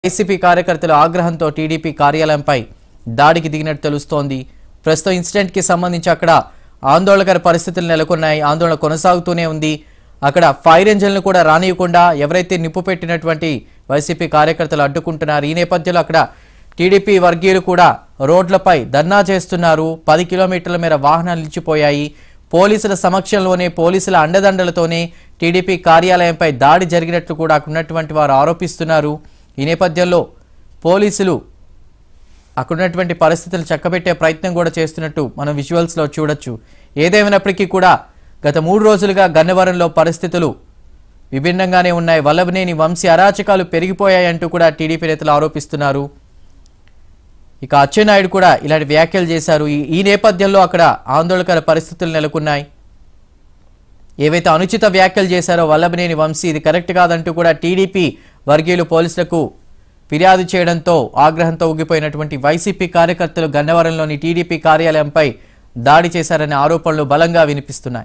YCP కార్యకర్తలు ఆగ్రహంతో TDP కార్యాలయంపై దాడికి దిగినట్టు తెలుస్తోంది ప్రస్తుతం ఇన్సిడెంట్ కి సంబంధించి అక్కడ ఆందోళనకర పరిస్థితులు నెలకొన్నాయి ఆందోళన కొనసాగుతూనే ఉంది అక్కడ ఫైర్ ఇంజన్లు కూడా రానియకుండా ఎవరైతే నిప్పు పెట్టినటువంటి వైసీపీ కార్యకర్తలు అడ్డుకుంటున్నారు ఈ నేపథ్యంలో అక్కడ టీడీపీ వర్గీయులు కూడా రోడ్లపై ధర్నా చేస్తున్నారు పది కిలోమీటర్ల మేర వాహనాలు నిలిచిపోయాయి పోలీసుల సమక్షంలోనే పోలీసుల అండదండలతోనే టీడీపీ కార్యాలయంపై దాడి జరిగినట్లు కూడా అక్కడ ఉన్నటువంటి వారు ఆరోపిస్తున్నారు ఈ నేపథ్యంలో పోలీసులు అక్కడ ఉన్నటువంటి పరిస్థితులు చక్కబెట్టే ప్రయత్నం కూడా చేస్తున్నట్టు మనం విజువల్స్లో చూడొచ్చు ఏదేమైనప్పటికీ కూడా గత మూడు రోజులుగా గన్నవరంలో పరిస్థితులు విభిన్నంగానే ఉన్నాయి వల్లభనేని వంశీ అరాచకాలు పెరిగిపోయాయంటూ కూడా టీడీపీ నేతలు ఆరోపిస్తున్నారు ఇక అచ్చెన్నాయుడు కూడా ఇలాంటి వ్యాఖ్యలు చేశారు ఈ- ఈ నేపథ్యంలో అక్కడ ఆందోళనకర పరిస్థితులు నెలకొన్నాయి ఏవైతే అనుచిత వ్యాఖ్యలు చేశారో వల్లభనేని వంశీ ఇది కరెక్ట్ కాదంటూ కూడా టీడీపీ వర్గీయులు పోలీసులకు ఫిర్యాదు చేయడంతో ఆగ్రహంతో ఊగిపోయినటువంటి వైసీపీ కార్యకర్తలు గన్నవరంలోని టీడీపీ కార్యాలయంపై దాడి చేశారనే ఆరోపణలు బలంగా వినిపిస్తున్నాయి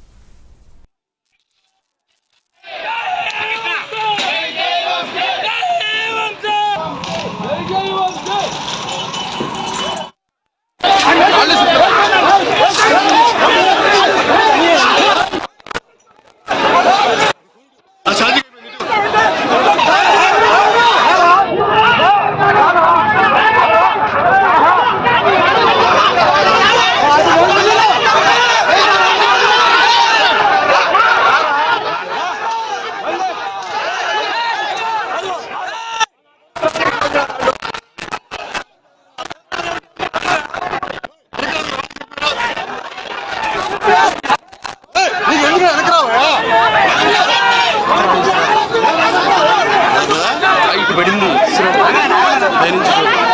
ఇటు పడింది పైనుంచి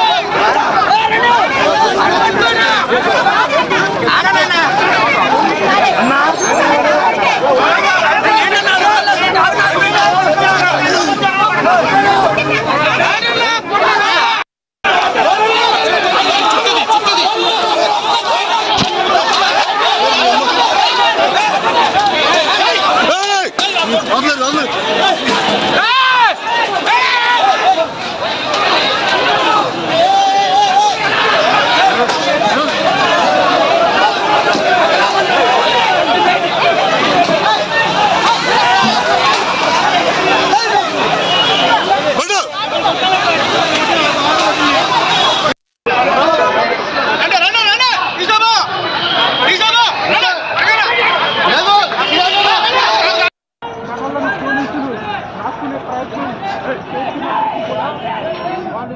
మనల్ని పోలీసులు రాసుకునే ప్రయత్నం చేస్తున్నప్పటికీ కూడా వాళ్ళు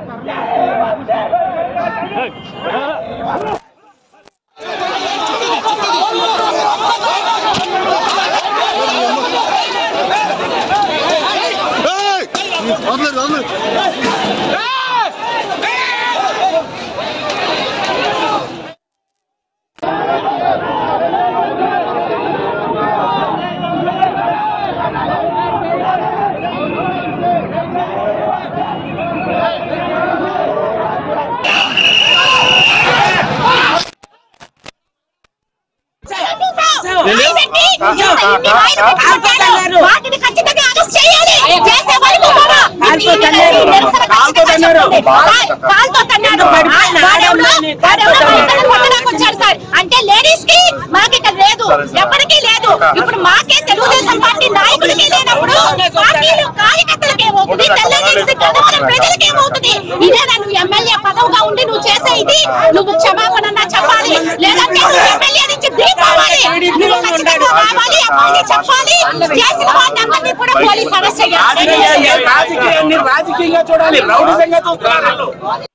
వాటిని ఖచ్చితంగా అరెస్ట్ చేయాలి చేసే వరకు కూడా ఈ నిరసన ఖచ్చితంగా ఉంటుంది. కాలుతో తన్నాడు. వాడెవడో వాడెవడో మహిళలను కొట్టడానికి వచ్చాడు సార్ అంటే లేడీస్ కి మాకు ఇక్కడ లేదు ఎప్పటికీ లేదు ఇప్పుడు మాకే తెలుగుదేశం పార్టీ నాయకులకి లేనప్పుడు పార్టీలు కార్యకర్తలకు ఏమవుతుంది తెల్లగేసి గడవల ప్రజలకి ఏమవుతుంది ఇదే నువ్వు ఎమ్మెల్యే పదవుగా ఉండి నువ్వు చేసే ఇది నువ్వు క్షమాపణ చెప్పాలి లేదంటే నువ్వు ఎమ్మెల్యే నుంచి దిగిపోవాలి నువ్వు ఖచ్చితంగా రావాలి అమ్మాయిని చెప్పాలి చేసిన వాడిని అందరినీ కూడా పోలీస్ అరెస్ట్ చేయాలి రాజకీయాన్ని రాజకీయంగా చూడాలి రౌడిజంగా చూస్తున్నారు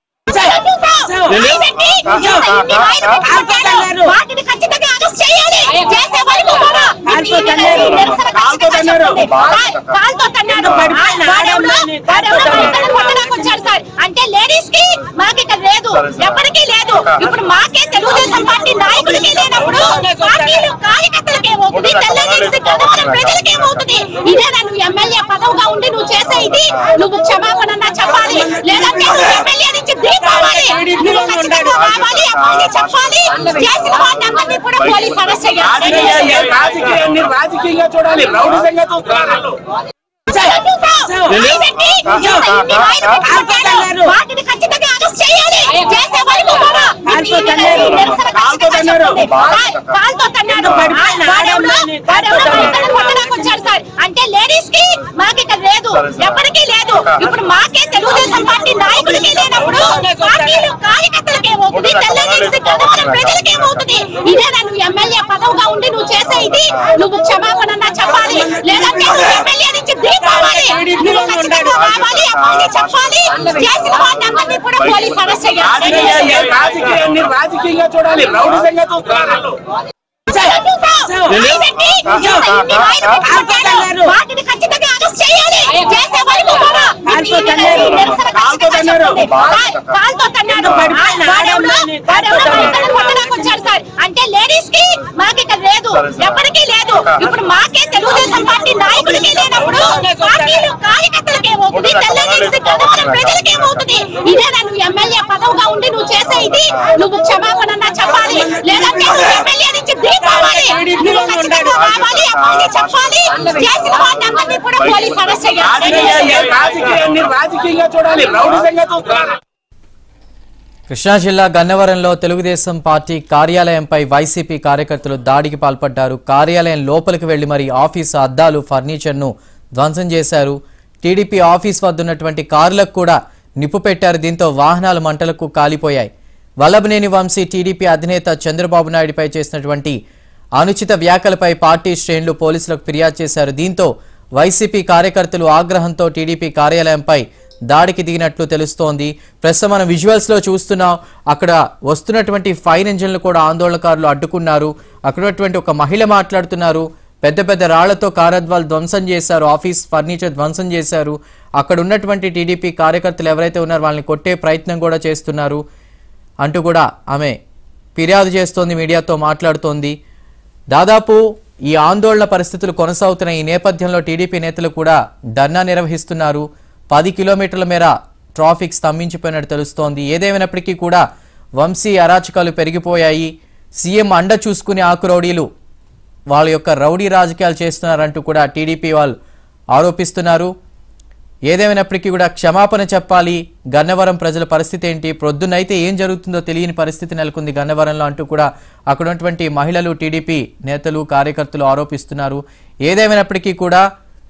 వాటిని ఖచ్చితంగా అరెస్ట్ చేయాలి చేసే వరకు కూడా ఈ నిరసన ఖచ్చితంగా ఉంటుంది. కాలుతో తన్నాడు. వాడెవడో వాడెవడో మహిళలను కొట్టడానికి వచ్చాడు సార్ అంటే లేడీస్ కి మాకు ఇక్కడ లేదు ఎప్పటికీ లేదు ఇప్పుడు మాకే తెలుగుదేశం పార్టీ నాయకులకి లేనప్పుడు పార్టీలు కార్యకర్తలకు ఏమవుతుంది తెల్లగేసి గడవల ప్రజలకి ఏమవుతుంది ఇదే నువ్వు ఎమ్మెల్యే పదవుగా ఉండి నువ్వు చేసే ఇది నువ్వు క్షమాపణ చెప్పాలి లేదంటే నువ్వు ఎమ్మెల్యే నుంచి దిగిపోవాలి నువ్వు ఖచ్చితంగా రావాలి అమ్మాయిని చెప్పాలి చేసిన వాడిని అందరినీ కూడా పోలీస్ అరెస్ట్ చేయాలి రాజకీయాన్ని రాజకీయంగా చూడాలి రౌడిజంగా చూస్తున్నారు రాయిపెట్టి, ఇన్ని రాయిలు పెట్టుకుంటారు. వాటిని ఖచ్చితంగా అరెస్ట్ చేయాలి చేసే వరకు కూడా ఇప్పుడు ఈ నిరసన ఖచ్చితంగా ఉంటుంది. కాల్- కాల్తో తన్నాడు. వాడెవడో వాడెవడో మా ఇద్దరిని కొట్టడానికి వచ్చాడు సార్ అంటే లేడీస్ కి మాకు ఇక్కడ లేదు ఎవరికీ లేదు ఇప్పుడు మాకే తెలుగుదేశం పార్టీ నాయకులకి లేనప్పుడు పార్టీలు కార్యకర్తలకి ఏమవుతుంది తెల్లగేసి గడవల ప్రజలకి ఏమవుతుంది ఇదే నువ్వు ఎమ్మెల్యే పదవుగా ఉండి నువ్వు చేసే ఇది నువ్వు క్షమాపణ చెప్పాలి లేదంటే నువ్వు ఎమ్మెల్యే నుంచి దిగిపోవాలి నువ్వు ఖచ్చితంగా రావాలి అమ్మాయిని చెప్పాలి చేసిన వాడిని అందరినీ కూడా పోలీస్ అరెస్ట్ చేయాలి రాజకీయాన్ని రాజకీయాన్ని రాజకీయంగా చూడాలి రౌడిజంగా చూస్తున్నారు వాటిని ఖచ్చితంగా అరెస్ట్ చేయాలి చేసే వరకు కూడా ఇప్పుడు ఈ నిరసన ఖచ్చితంగా ఉంటుంది. కాల్- కాల్తో తన్నాడు. వాడెవడో వాడెవడో మా ఇద్దరిని కొట్టడానికి వచ్చాడు సార్ అంటే లేడీస్ కి మాకు ఇక్కడ లేదు ఎవరికీ లేదు ఇప్పుడు మాకే తెలుగుదేశం పార్టీ నాయకులకి లేనప్పుడు పార్టీలు కార్యకర్తలకి ఏమవుతుంది తెల్లగేసి గడవల ప్రజలకి ఏమవుతుంది ఇదే నువ్వు ఎమ్మెల్యే పదవుగా ఉండి నువ్వు చేసే ఇది నువ్వు క్షమాపణ చెప్పాలి లేదంటే నువ్వు ఎమ్మెల్యే నుంచి దిగిపోవాలి నువ్వు ఖచ్చితంగా రావాలి అమ్మాయిని చెప్పాలి చేసిన వాడిని అందరినీ కూడా పోలీస్ అరెస్ట్ రాజకీయాన్ని చేయాలి రాజకీయాన్ని రాజకీయంగా చూడాలి రౌడిజంగా చూస్తున్నారు కృష్ణా జిల్లా గన్నవరంలో తెలుగుదేశం పార్టీ కార్యాలయంపై వైసీపీ కార్యకర్తలు దాడికి పాల్పడ్డారు కార్యాలయం లోపలికి వెళ్లి మరి ఆఫీసు అద్దాలు ఫర్నిచర్ను ధ్వంసం చేశారు టీడీపీ ఆఫీస్ వద్ద ఉన్నటువంటి కార్లకు కూడా నిప్పు పెట్టారు దీంతో వాహనాలు మంటలకు కాలిపోయాయి వల్లభనేని వంశీ టీడీపీ అధినేత చంద్రబాబు నాయుడుపై చేసినటువంటి అనుచిత వ్యాఖ్యలపై పార్టీ శ్రేణులు పోలీసులకు ఫిర్యాదు చేశారు దీంతో వైసీపీ కార్యకర్తలు ఆగ్రహంతో టీడీపీ కార్యాలయంపై దాడికి దిగినట్లు తెలుస్తోంది ప్రస్తుతం మనం విజువల్స్ లో చూస్తున్నాం అక్కడ వస్తున్నటువంటి ఫైర్ ఇంజిన్లు కూడా ఆందోళనకారులు అడ్డుకున్నారు అక్కడ ఉన్నటువంటి ఒక మహిళ మాట్లాడుతున్నారు పెద్ద పెద్ద రాళ్లతో కారద్వాలు ధ్వంసం చేశారు ఆఫీస్ ఫర్నిచర్ ధ్వంసం చేశారు అక్కడ ఉన్నటువంటి టీడీపీ కార్యకర్తలు ఎవరైతే ఉన్నారో వాళ్ళని కొట్టే ప్రయత్నం కూడా చేస్తున్నారు అంటూ కూడా ఆమె ఫిర్యాదు చేస్తోంది మీడియాతో మాట్లాడుతోంది దాదాపు ఈ ఆందోళన పరిస్థితులు కొనసాగుతున్న ఈ నేపథ్యంలో టీడీపీ నేతలు కూడా ధర్నా నిర్వహిస్తున్నారు పది కిలోమీటర్ల మేర ట్రాఫిక్ స్తంభించిపోయినట్టు తెలుస్తోంది ఏదేమైనప్పటికీ కూడా వంశీ అరాచకాలు పెరిగిపోయాయి సీఎం అండ చూసుకునే ఆకురౌడీలు వాళ్ళ యొక్క రౌడీ రాజకీయాలు చేస్తున్నారంటూ కూడా టీడీపీ వాళ్ళు ఆరోపిస్తున్నారు ఏదేమైనప్పటికీ కూడా క్షమాపణ చెప్పాలి గన్నవరం ప్రజల పరిస్థితి ఏంటి ప్రొద్దునైతే ఏం జరుగుతుందో తెలియని పరిస్థితి నెలకొంది గన్నవరంలో అంటూ కూడా అక్కడ ఉన్నటువంటి మహిళలు టీడీపీ నేతలు కార్యకర్తలు ఆరోపిస్తున్నారు ఏదేమైనప్పటికీ కూడా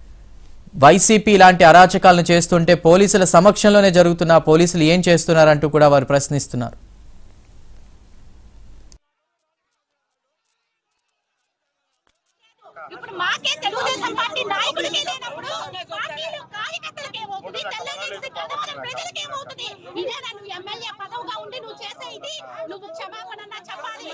వైసీపీ ఇలాంటి అరాచకాలను చేస్తుంటే పోలీసుల సమక్షంలోనే జరుగుతున్న పోలీసులు ఏం చేస్తున్నారంటూ కూడా వారు ప్రశ్నిస్తున్నారు ఇప్పుడు మాకే తెలుగుదేశం పార్టీ నాయకులకి లేనప్పుడు పార్టీలు కార్యకర్తలకి ఏమవుతుంది తెల్లగేసి గడవల ప్రజలకి ఏమవుతుంది ఇదే నువ్వు ఎమ్మెల్యే పదవుగా ఉండి నువ్వు చేసే ఇది నువ్వు క్షమాపణ చెప్పాలి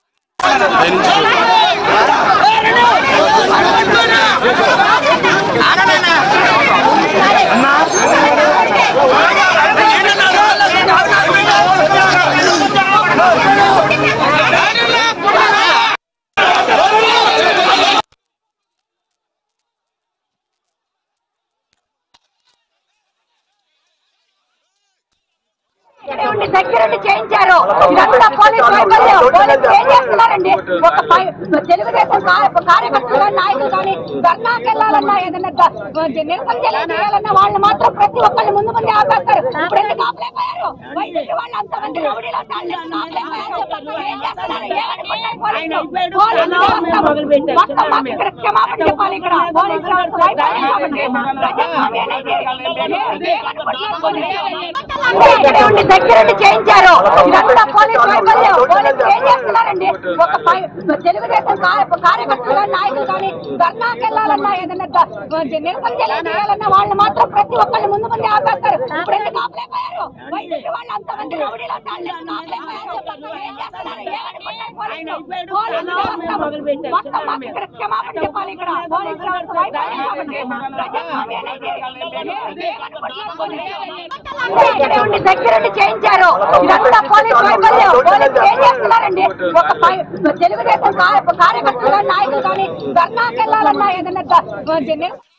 ఉండి దగ్గరుండి చేయించారు ఇదంతా పోలీస్ వైఫల్యం పోలీసులు ఏం చేస్తున్నారండి ఒక పై- తెలుగుదేశం కా- కార్యకర్తలు కానీ నాయకులు కానీ ధర్నాకి వెళ్ళాలన్నా ఏదన్నా ద- నిరసన తెలియజేయాలన్నా వాళ్ళు మాత్రం ప్రతి ఒక్కళ్ళు ముందు ముందే ఆపేస్తారు ఇప్పుడు ఎందుకు ఆపలేకపోయారు వైసీపీ వాళ్ళు అంతమంది రౌడీలు అంటే వాళ్ళు ఎందుకు ఆపలేకపోయారు? ఏం చేస్తున్నారు? ఏమనుకుంటారు పోలీసులు? పోలీసులు వ్యవస్థ మొత్తం మాకు ఇక్కడ క్షమాపణ చెప్పాలి ఇక్కడ పోలీసులు వ్యవస్థ వైఫల్యం కాబట్టి ప్రజాస్వామ్యం అనేది ఏ- ఏమనుకుంటున్నారు పోలీసులు? ఇక్కడే ఉండి దగ్గరుండి చేయించారు ఇదంతా పోలీస్ వైఫల్యం పోలీసులు ఏం చేస్తున్నారండి ఒక పై- తెలుగుదేశం కా- కార్యకర్తలు కానీ నాయకులు కానీ ధర్నాకి వెళ్ళాలన్నా ఏదన్నా ద- నిరసన తెలియజేయాలన్నా వాళ్ళు మాత్రం ప్రతి ఒక్కళ్ళు ముందు ముందే ఆపేస్తారు ఇప్పుడు ఎందుకు ఆపలేకపోయారు వైసీపీ వాళ్ళు అంతమంది రౌడీలు అంటే వాళ్ళు ఎందుకు ఆపలేకపోయారు? ఏం చేస్తున్నారు? ఏమనుకుంటున్నారు పోలీసులు? పోలీసులు వ్యవస్థ మొత్తం మాకు ఇక్కడ క్షమాపణ చెప్పాలి ఇక్కడ పోలీసులు వ్యవస్థ వైఫల్యం కాబట్టి ప్రజాస్వామ్యం అనేది ఏ- ఏమనుకుంటున్నారు పోలీసులు? ఇక్కడే ఉండి దగ్గరుండి చేయించారు ఇదంతా పోలీస్ వైఫల్యం పోలీసులు ఏం చేస్తున్నారండి ఒక పై- తెలుగుదేశం కా- కార్యకర్తలు కానీ నాయకులు కానీ ధర్నాకి వెళ్ళాలన్నా ఏదన్నా ద- నిరసన